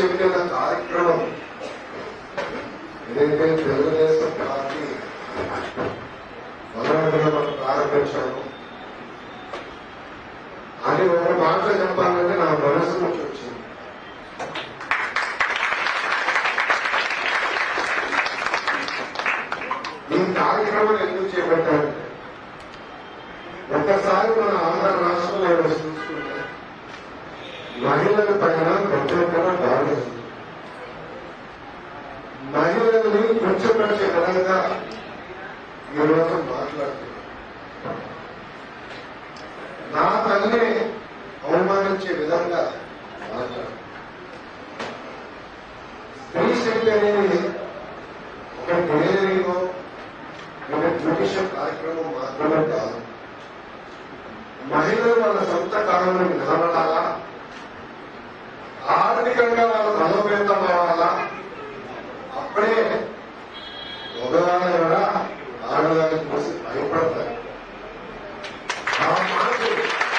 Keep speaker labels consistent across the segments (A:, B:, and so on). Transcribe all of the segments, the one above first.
A: చెప్పిన కార్యక్రమం ఏదైతే తెలుగుదేశం పార్టీ మొదలైన మనం ప్రారంభించాము అని ఒక మాట చెప్పాలంటే నా మనసు నుంచి వచ్చింది ఈ కార్యక్రమం ఎందుకు చేపట్టారు ఒక్కసారి మన ఆంధ్ర రాష్ట్రంలో ఏమైనా చూసుకుంటే మహిళల పైన ప్రత్యేకంగా దాడి జరిగింది. మహిళల్ని కూర్చోబెట్టే విధంగా ఈరోజు మాట్లాడుతున్నారు నా తల్లి అవమానించే విధంగా మాట్లాడు స్త్రీ శక్తి అనేది ఒక టైలరింగ్ ఒక జ్యుడిషియల్ కార్యక్రమం మాత్రమే కాదు మహిళలు వాళ్ళ సొంత కాలంలో నిలబడాలా ఆర్థికంగా వాళ్ళ బలోపేతం అవ్వాలా అప్పుడే మగవాళ్ళు కూడా ఆడవాళ్ళని చూసి భయపడతారు ఆ మార్పు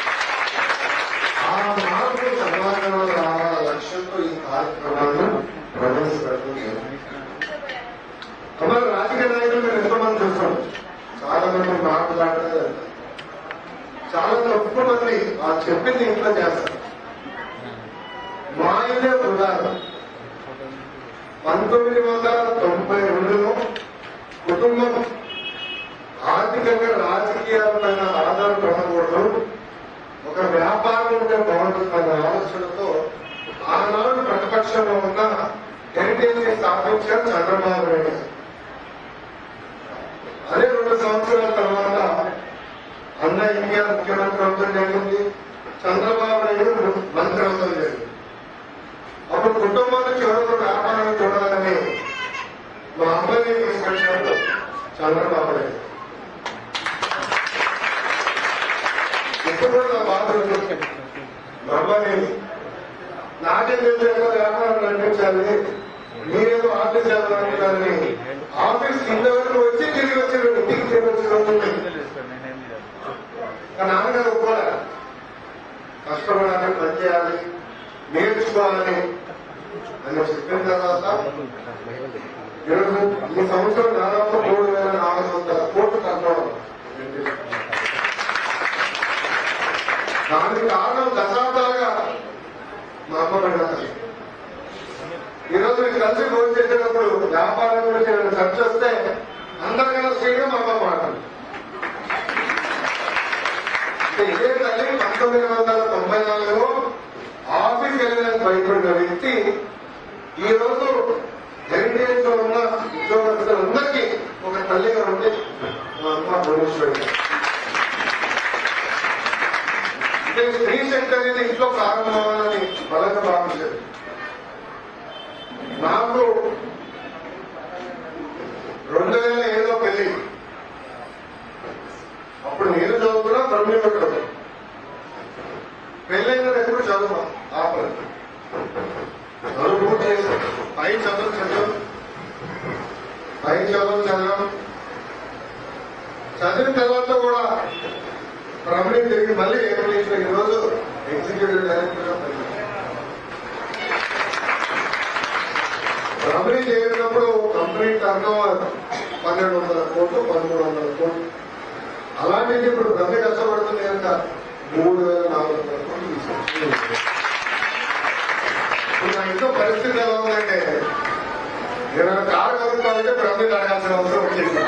A: ఆ మార్పు సమాజంలో రావాల లక్ష్యంతో ఈ కార్యక్రమాన్ని ప్రవేశపెట్టడం జరిగింది అమలు రాజకీయ నాయకులు మీరు ఎంతమంది చూస్తాం చాలా మంది మాట్లాడలేదు చాలా తక్కువ మంది ఆ చెప్పింది ఇంట్లో చేస్తారు మా ఇల్లే ఉదాహరణ పంతొమ్మిది వందల తొంభై రెండులో కుటుంబం ఆర్థికంగా రాజకీయాలపైన ఆధారపడకూడదు ఒక వ్యాపారం ఉంటే బాగుంటుందన్న ఆలోచనతో ఆనాడు ప్రతిపక్షంలో ఉన్న హెరిటేజ్ స్థాపించారు చంద్రబాబు నాయుడు గారు. అదే రెండు సంవత్సరాల తర్వాత అన్న ఎన్టీఆర్ ముఖ్యమంత్రి అవడం జరిగింది చంద్రబాబు నాయుడు మంత్రి అవడం జరిగింది అప్పుడు కుటుంబాన్ని చివరికి వ్యాపారం చూడాలని మా అమ్మని తీసుకొచ్చాడు చంద్రబాబు నాయుడు ఇప్పుడు కూడా నా బాధ ఉంది. మా అమ్మని నాకేం తెలియదు వ్యాపారం నడిపించాలి మీరేదో ఆఫీస్ చేయాలనుకున్నారని ఆఫీస్ కింద వరకు వచ్చి తిరిగి వచ్చారు ఇంటికి తిరిగి వచ్చిన రోజులు ఉన్నాయి. మా నాన్నగారు కూడా కష్టపడాలి పని చేయాలి నేర్చుకోవాలి అని చెప్పిన తర్వాత ఈరోజు ఈ సంవత్సరం దాదాపు మూడు వేల నాలుగు వందల కోట్లు కట్టడం దానికి కారణం దశాబ్దాలుగా మా అమ్మ పడిన ఈరోజు మీకు కలిసి భోజనం చేసేటప్పుడు వ్యాపారం గురించి ఏమైనా చర్చ వస్తే అందరికన్నా స్పీడ్గా మా అమ్మ మాట్లాడు ఇదే తల్లి పంతొమ్మిది వందల తొంభై నాలుగులో ఆఫీస్కి వెళ్ళడానికి భయపడిన వ్యక్తి ఈ రోజు హెరిటేజ్ లో ఉన్న ఉద్యోగస్తులందరికీ ఒక తల్లిగా ఉంటే మా అమ్మ భువనేశ్వరి అంటే స్త్రీ శక్తి అనేది ఇంట్లో ప్రారంభమని బలంగా భావించారు నాకు రెండు వేల ఏడులో పెళ్లి అప్పుడు నేను చదువుకున్నా బ్రహ్మీపట్నం పెళ్ళైన ఎప్పుడు చదువు ఆపలేదు చదువు పూర్తి చేశాను పై చదువు చదువు పై చదువు చదవం చదివిన తర్వాత కూడా బ్రహ్మణి తిరిగి మళ్ళీ ఏపీలో ఈ రోజు ఎగ్జిక్యూటివ్ డైరెక్టర్ గా పనిచేశాను. బ్రహ్మణి చేరినప్పుడు కంపెనీ టర్న్ ఓవర్ పన్నెండు వందల కోట్లు పదమూడు వందల కోట్లు అలాంటిది ఇప్పుడు బ్రహ్మ కష్టపడుతుంది కనుక మూడు వేల నాలుగు వందల కోట్లు తీసుకొచ్చి ఇప్పుడు నా ఇంట్లో పరిస్థితి ఎలా ఉందంటే నేను కారు కొనుక్కోవాలంటే బ్రహ్మని అడగాల్సిన అవసరం వచ్చింది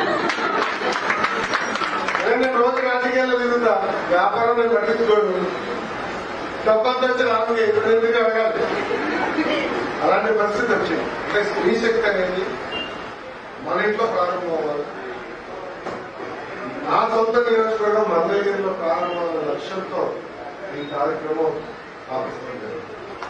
A: అదే నేను రోజు రాజకీయాల్లో తిరుగుతా వ్యాపారం నేను పట్టించుకోడు తప్పంత వచ్చి నాకు ఇప్పుడు ఎందుకు అడగాలి అలాంటి పరిస్థితి వచ్చింది అంటే స్త్రీ శక్తి అనేది మన ఇంట్లో ప్రారంభం అవ్వాలి నా సొంత నియోజకవర్గం మందగిరిలో ప్రారంభమైన లక్ష్యంతో ఈ కార్యక్రమం స్థాపించడం జరిగింది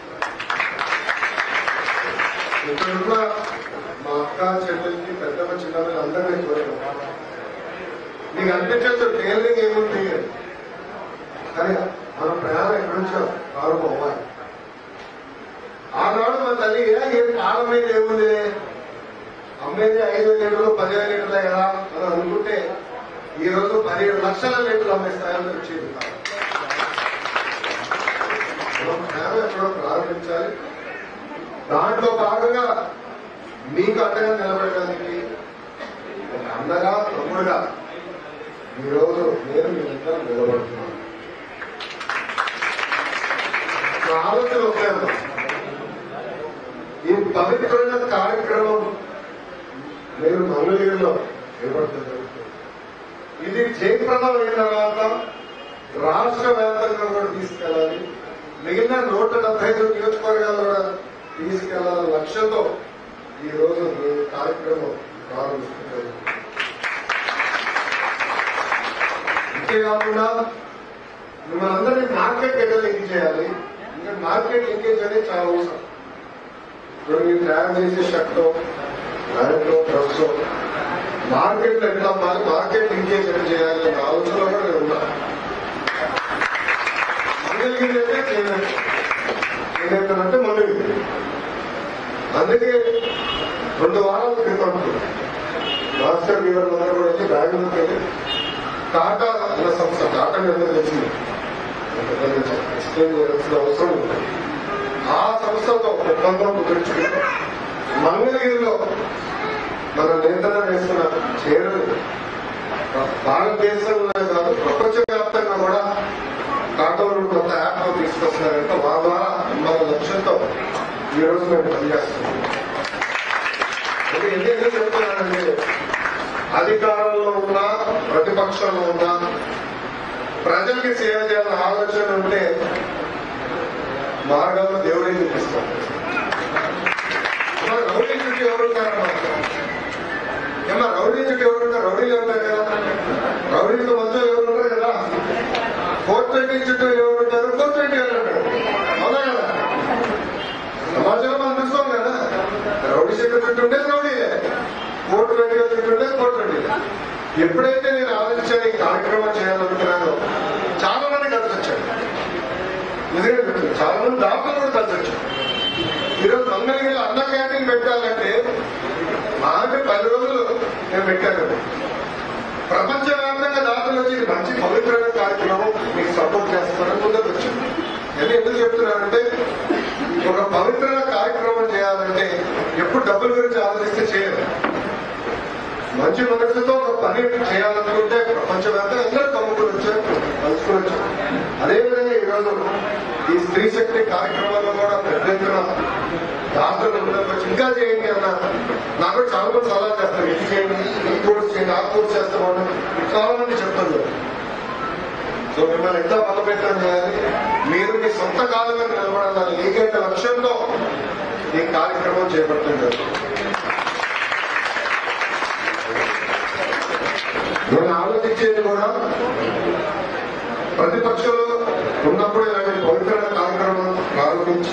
A: ఇక్కడున్న మా అక్క చెల్లెలకి పెద్దమ్మ చిన్నమ్మ అందరినీ కోరాను నీకు అనిపించచ్చు టైలరింగ్ ఏముంది అని. కానీ మన ప్రయాణం ఎక్కడి నుంచో ప్రారంభం అవ్వాలి ఆనాడు మా తల్లి "ఏ, ఏం కాలం మీద ఏముంది అమ్మేది ఐదు లీటర్లు పదివేల లీటర్లే కదా అని అనుకుంటే ఈ రోజు పదిహేడు లక్షల లీటర్లు అమ్మే స్థాయిలో వచ్చేది మనం ప్రయాణం ఎక్కడో ప్రారంభించాలి దాంట్లో భాగంగా మీకు అండగా నిలబడడానికి ఒక అన్నగా తమ్ముడుగా ఈరోజు నేను మీ దగ్గర నిలబడుతున్నాను నా ఆలోచన వచ్చాను ఈ పవిత్రమైన కార్యక్రమం నేను మంగళగిరిలో చేపడుతుంది ఇది జయప్రదం అయిన తర్వాత రాష్ట్ర వ్యాప్తంగా కూడా తీసుకెళ్ళాలి మిగిలిన నూట డెబ్బై ఐదు నియోజకవర్గాలు కూడా తీసుకెళ్లాలన్న లక్ష్యంతో ఈ రోజు ఈ కార్యక్రమం ప్రారంభిస్తున్నారు అంతేకాకుండా మిమ్మల్ని అందరినీ మార్కెట్ ఎక్కడ లింక్ చేయాలి ఇంకా మార్కెట్ లింకేజ్ అనేది చాలా అవసరం ఇప్పుడు మీరు తయారు చేసే షర్ట్ ప్యాంటు డ్రెస్ మార్కెట్ ఎట్లా అమ్మాలి మార్కెట్ లింకేజ్ ఎట్లా చేయాలి అనే ఆలోచనలో కూడా నేను ఉన్నా మంగళగిరి అయితే చేయలేదు నేనేంటంటే మంగళగిరి అందుకే రెండు వారాల క్రితం మాస్టర్ వీవర్ అందరూ కూడా వెళ్ళి బెంగళూరుకి వెళ్ళి టాటా అన్న సంస్థ టాటా అందరూ తెలిసింది ఎక్స్ప్లెయిన్ చేయాల్సిన అవసరం ఉంది ఆ సంస్థతో ఒప్పందం కుదుర్చుకుని మంగళగిరిలో మన నేతన వేస్తున్న చేరులు భారతదేశంలో కాదు ప్రపంచవ్యాప్తంగా కూడా టాటాలు కొత్త యాప్ తీసుకొస్తున్నారంటే మా ద్వారా మన లక్ష్యంతో ఈ రోజు మేము పనిచేస్తున్నాం అంటే ఎందుకు చెప్తున్నానంటే అధికారంలో ఉన్నా ప్రతిపక్షంలో ఉన్నా ప్రజలకి సేవ చేయాలన్న ఆలోచన ఉంటే మార్గాల్లో దేవుడే చూపిస్తాం అమ్మా, రౌడీ చుట్టూ ఎవరు ఉంటారమ్మా ఏమన్నా రౌడీ చుట్టూ ఎవరు ఉంటారు రౌడీలు ఉంటారు కదా రౌడీలతో మధ్య ఎవరు ఉంటారు కదా ఫోర్ ట్వంటీ చుట్టూ ఎవరు ఉంటారు ఫోర్ ట్వంటీ ఎవరు ఉంటారు అవునా కదా సమాజంలో మనం చూస్తాం కదా రౌడీ చుట్టూ చుట్టూ ఉంటే రౌడీలే ఫోర్ ట్వంటీ చుట్టూ ఉంటే ఫోర్ ట్వంటీ ఎప్పుడైతే నేను ఆలోచించాను ఈ కార్యక్రమం చేయాలనుకున్నానో చాలా మంది కలిసి వచ్చారు నిజంగా చెప్తున్నాను. చాలా మంది డాక్టర్లు కూడా కలిసి వచ్చారు ఈరోజు మంగళగిరిలో అన్న క్యాంటీన్ పెట్టాలంటే మాకు పది రోజులు నేను పెట్టాను ప్రపంచవ్యాప్తంగా దాతలు వచ్చి ఇది మంచి పవిత్రమైన కార్యక్రమం మీకు సపోర్ట్ చేస్తారని ముందుకు వచ్చింది నేను ఎందుకు చెప్తున్నానంటే ఒక పవిత్రమైన కార్యక్రమం చేయాలంటే ఎప్పుడు డబ్బుల గురించి ఆలోచిస్తే చేయరు మంచి మనసుతో ఒక పని చేయాలనుకుంటే ప్రపంచవ్యాప్తంగా అందరూ కమ్ముకుని వచ్చారు కలుసుకుని వచ్చారు అదేవిధంగా ఈరోజు ఈ స్త్రీ శక్తి కార్యక్రమాల్లో కూడా పెద్ద ఎత్తున దాతలు ముందుకు వచ్చి ఇంకా చేయండి అన్న నాకు కూడా చాలా మంది సలహా చేస్తారు ఇది చేయండి ఈ కోర్స్ చేయండి ఆ కోర్స్ చేస్తామని చాలా మంది చెప్తున్నారు సో మిమ్మల్ని ఎంత బలపెట్టడం చేయాలి మీరు మీ సొంత కాలం మీద నిలబడాలని ఏకైక లక్ష్యంతో ఈ కార్యక్రమం చేపడుతున్నారు నేను ఆలోచించేది కూడా ప్రతిపక్షంలో ఉన్నప్పుడు ఇలాంటి పవిత్రమైన కార్యక్రమం ప్రారంభించి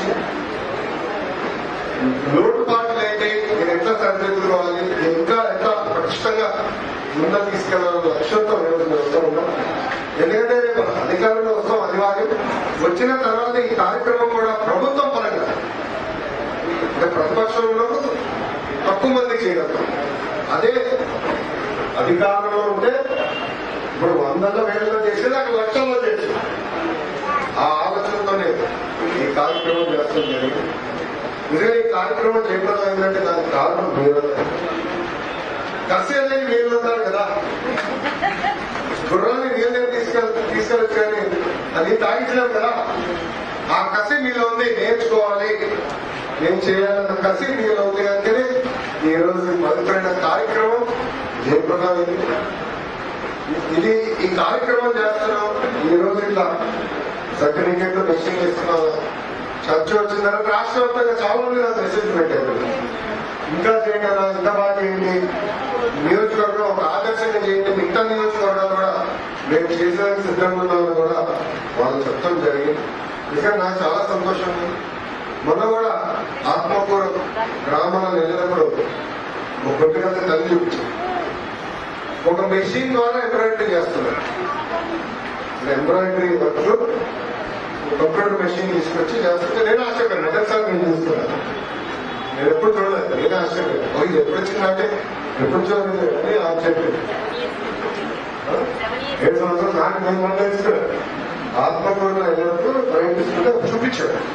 A: లోటుపాట్లు ఏంటి నేను ఎట్లా సరిదిద్దుకోవాలి నేను ఇంకా ఎట్లా పటిష్టంగా ముందుకు తీసుకెళ్లాలన్న లక్ష్యంతో నేను వస్తూ ఉన్నాం ఎందుకంటే రేపు అధికారంలో వస్తాం అనివార్యం వచ్చిన తర్వాత ఈ కార్యక్రమం కూడా ప్రభుత్వం పరంగా అంటే ప్రతిపక్షంలో తక్కువ మంది చేయగలుగుతాం అదే అధికారంలో ఉంటే ఇప్పుడు వందల వేలలో చేసేది అక్కడ లక్షల్లో చేసేది ఆ ఆలోచనతోనే ఈ కార్యక్రమం చేస్తాం జరిగింది నిజంగా ఈ కార్యక్రమం చేయడం ఏంటంటే దానికి కారణం మీరు కసి అనేది మీరు ఉన్నారు కదా గుర్రాన్ని నీళ్ళని తీసుకెళ్ తీసుకెళ్ళచ్చు కానీ అది తాగించలేము కదా ఆ కసి మీలో ఉంది నేర్చుకోవాలి నేను చేయాలన్న కసి మీలో ఉంది అంటేనే ఈ రోజు ఈ పవిత్రమైన కార్యక్రమం జయప్రదమైంది ఇది ఈ కార్యక్రమం చేస్తున్నాం ఈ రోజు ఇట్లా సర్టిఫికేట్ మెసేజ్ ఇస్తున్నాం చర్చ వచ్చిన తర్వాత రాష్ట్ర వ్యాప్తంగా చాలా మంది నాకు మెసేజ్ పెట్టారు ఇంకా చేయండి అన్న, ఇంకా బాగా చేయండి నియోజకవర్గం ఒక ఆదర్శంగా చేయండి మిగతా నియోజకవర్గాలు కూడా మేము చేసేదానికి సిద్ధంగా ఉన్నామని కూడా వాళ్ళు చెప్తాం జరిగింది నిజంగా నాకు చాలా సంతోషం ఉంది. మొన్న కూడా ఆత్మకూరు గ్రామాలను వెళ్ళినప్పుడు ఒక పుట్టుకత తల్లి చూపించింది ఒక మెషిన్ ద్వారా ఎంబ్రాయిడరీ చేస్తున్నారు ఎంబ్రాయిడరీ వర్క్ కంప్యూటర్ మెషిన్ తీసుకొచ్చి చేస్తుంటే నేను ఆశ్చర్యపోయాను మొదటిసారి నేను చూస్తున్నాను నేను ఎప్పుడు చూడలేదు నేను ఆశ్చర్యపోయాను ఓ, ఇది ఎప్పుడు వచ్చిందంటే ఎప్పుడు చూడలేదు అని ఆశ్చర్యపోయాను ఆ? ఏడు సంవత్సరాలు నాకు నేను మొన్న తెలుసుకున్నాను ఆత్మకూరులో వెళ్ళినప్పుడు ప్రయత్నిస్తుంటే చూపించాడు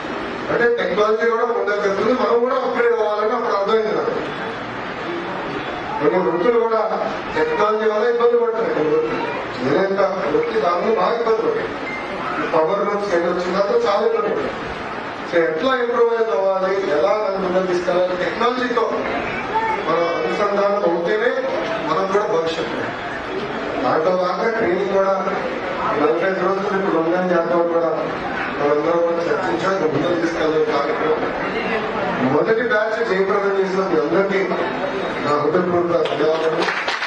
A: అంటే టెక్నాలజీ కూడా ముందరికి వెళ్తుంది మనం కూడా అప్గ్రేడ్ అవ్వాలని అప్పుడు అర్థమైంది నాకు కొన్ని వృత్తులు కూడా టెక్నాలజీ వల్ల ఇబ్బంది పడుతున్నాయి కొన్ని వృత్తులు ఏదైనా వృత్తి దానిలో బాగా ఇబ్బంది పడుతుంది పవర్ రూమ్స్ ఏది వచ్చిన తర్వాత చాలా ఇబ్బంది పడుతుంది సో ఎట్లా ఇంప్రూవైజ్ అవ్వాలి ఎలా దాన్ని ముందుకు తీసుకెళ్ళాలి టెక్నాలజీతో మనం అనుసంధానం అవుతేనే మనం కూడా భవిష్యత్తు దాంట్లో భాగంగా ట్రైనింగ్ కూడా నలభై ఐదు రోజులు ఇప్పుడు రంజాన్ జాతర కూడా మనందరం కూడా చర్చించాలి ముందుకు తీసుకెళ్ళే కార్యక్రమం మొదటి బ్యాచ్ జయప్రదం చేసిన మీ అందరికీ నా హృదయపూర్వక ధన్యవాదాలు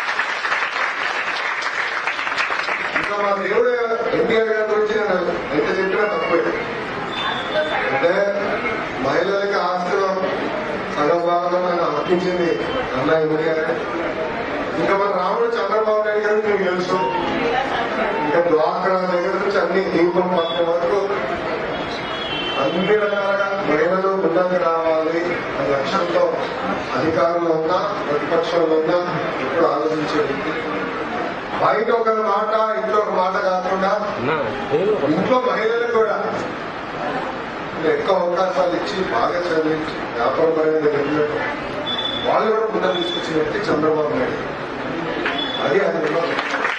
A: ఇంకా మా దేవుడు ఎన్టీఆర్ గారి గురించి నేను ఎంత చెప్పినా తక్కువే అంటే మహిళలకి ఆస్తిలో సగం భాగం ఆయన అర్పించింది అన్న ఎన్టీఆర్ ఇంకా మన రాముడు చంద్రబాబు నాయుడు గారు మీకు తెలుసు ఇంకా డ్వాక్రా దగ్గర నుంచి అన్ని దీపం పక్కన వరకు అన్ని రకాలుగా మహిళలు ముందుకు రావాలి అనే లక్ష్యంతో అధికారంలో ఉన్నా ప్రతిపక్షంలో ఉన్నా ఎప్పుడు ఆలోచించే వ్యక్తి బయట ఒక మాట ఇంట్లో ఒక మాట కాకుండా ఇంట్లో మహిళలకు కూడా ఎక్కువ అవకాశాలు ఇచ్చి బాగా చదివించి వ్యాపారం పరంగా వెళ్ళినట్టు వాళ్ళు కూడా ముందర తీసుకొచ్చిన వ్యక్తి చంద్రబాబు నాయుడు అది అది వినోదం.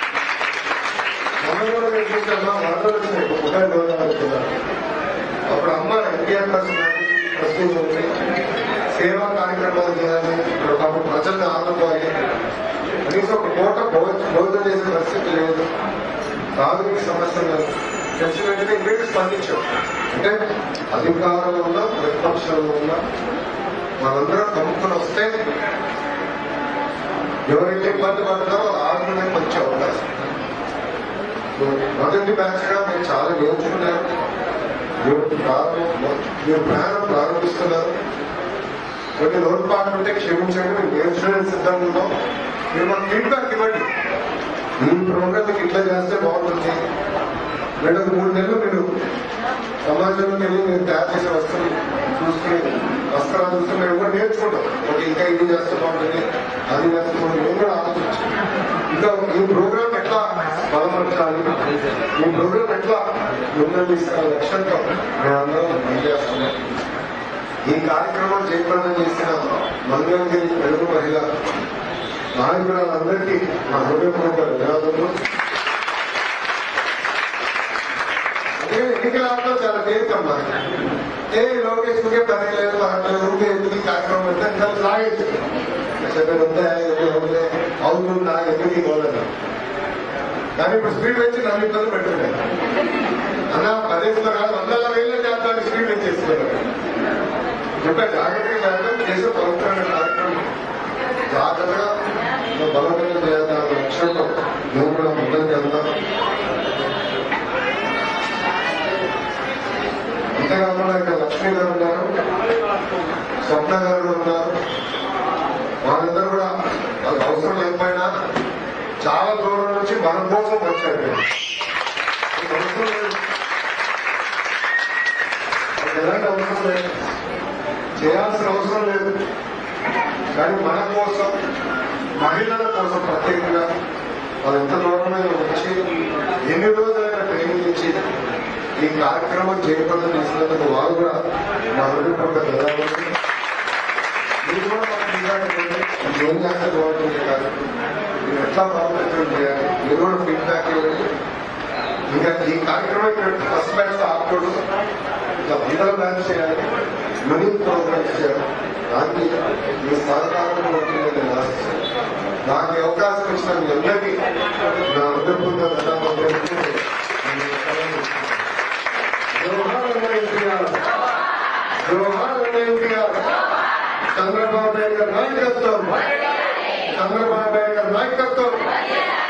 A: మనం కూడా మీరు చూసామా వరదలు వచ్చినాయి ఒక ముఖాన్ని గోదావరి జిల్లా. అప్పుడు అమ్మ ఎన్టీఆర్ ప్రశ్నించింది సేవా కార్యక్రమాలు చేయాలి ఇప్పుడు పాపం ప్రజల్ని ఆదుకోవాలి కనీసం ఒక పూట భోజ- భోజనం చేసే పరిస్థితి లేదు ప్రాథమిక సమస్యలు తెలిసిన వెంటనే ఇమీడియట్ స్పందించాం అంటే అధికారంలో ఉన్న ప్రతిపక్షంలో ఉన్న మనందరం కమ్ముకుని వస్తే ఎవరైతే ఇబ్బంది పడుతున్నారో వాళ్ళు ఆదుకునే మంచి అవకాశం మొదటి బ్యాచ్ గా మీరు చాలా నేర్చుకున్నారు మీరు ప్రారంభం మీరు ప్రయాణం ప్రారంభిస్తున్నారు కొన్ని లోటుపాట్లు ఉంటే క్షమించండి మేము నేర్చుకోవడానికి సిద్ధంగా ఉన్నాం మీరు మాకు ఫీడ్బ్యాక్ ఇవ్వండి ఈ ప్రోగ్రామ్ ఇట్లా చేస్తే బాగుంటుంది రెండు మూడు నెలలు మీరు సమాజంలోకి వెళ్ళి మీరు తయారు చేసే వస్తువులు చూసుకుని వస్త్రాలు చూస్తే మేము కూడా నేర్చుకుంటాం ఓకే ఇంకా ఇది చేస్తే బాగుంటుంది అది చేస్తే బాగుంటుంది మేము కూడా ఆలోచించాం ఇంకా ఈ ప్రోగ్రామ్ ఎట్లా బలపరచాలి ఈ ప్రోగ్రామ్ ఎట్లా ముందు తీసుకునే లక్ష్యంతో మేమందరం పనిచేస్తున్నాం ఈ కార్యక్రమం జయప్రదం చేసిన మంగళగిరి తెలుగు మహిళ నాయకులందరికీ నా హృదయపూర్వక ధన్యవాదాలు అదే ఎన్నికల ఆటలో చాలా తేలికమ్మా ఏ లోకేష్ కే పని లేదు అట్లా ఊరికే ఎందుకు ఈ కార్యక్రమం అంటే దాన్ని సాగేది చెప్పేది ఉందా ఉందే అవుతుందా ఎందుకు పోలేదు కానీ ఇప్పుడు స్పీడ్ పెంచి నన్ను ఇబ్బంది పెట్టుకున్నాయి అన్న పదేసులో కాదు వందల వేల జాతర స్పీడ్ పెంచేస్తున్నారు ఇంకా జాగ్రత్తగా చేద్దాం చేసే పవిత్రమైన కార్యక్రమం జాగ్రత్తగా ఇంకా బలవంతం చేద్దాం అనే లక్ష్యంతో మేము కూడా ముందుకు వెళ్తాం అంతేకాకుండా ఇక్కడ లక్ష్మీ గారు ఉన్నారు స్వప్న గారు ఉన్నారు వాళ్ళందరూ కూడా వాళ్ళకి అవసరం లేకపోయినా చాలా దూరం నుంచి మన కోసం వచ్చారు మీకు అవసరం లేదు వాళ్ళకి ఎలాంటి అవసరం లేదు చేయాల్సిన అవసరం లేదు కానీ మన కోసం మహిళల కోసం ప్రత్యేకంగా వాళ్ళు ఎంత దూరమైన వచ్చి ఎన్ని రోజులైనా ట్రైనింగ్ ఇచ్చి ఈ కార్యక్రమం చేయకుండా చేసినందుకు వాళ్ళు కూడా మా హృదయపూర్వక ధన్యవాదాలు మీరు కూడా మాకు ఫీడ్బ్యాక్ ఇవ్వండి మీకు ఏం చేస్తే బాగుంటుంది కార్యక్రమం మీరు ఎట్లా బాగుంటుంది చేయాలి మీరు కూడా ఫీడ్బ్యాక్ ఇవ్వండి ఇంకా ఈ కార్యక్రమం ఇక్కడ ఫస్ట్ బ్యాచ్ ఆపకూడదు ఇంకా వందల బ్యాచ్ చేయాలి మనీ ప్రోగ్రామ్స్ చేయాలి దానికి మీ సహకారం ఉంటుందని నేను ఆశిస్తాను నాకు ఈ అవకాశం ఇచ్చిన మీ అందరికీ నా హృదయపూర్వక ధన్యవాదాలు తెలుపుతూ నేను సెలవు తీసుకుంటున్నాను. జోహార్ అన్న ఎన్టీఆర్ జోహార్ అన్న ఎన్టీఆర్ చంద్రబాబు నాయుడు గారి నాయకత్వం చంద్రబాబు నాయుడు గారి నాయకత్వం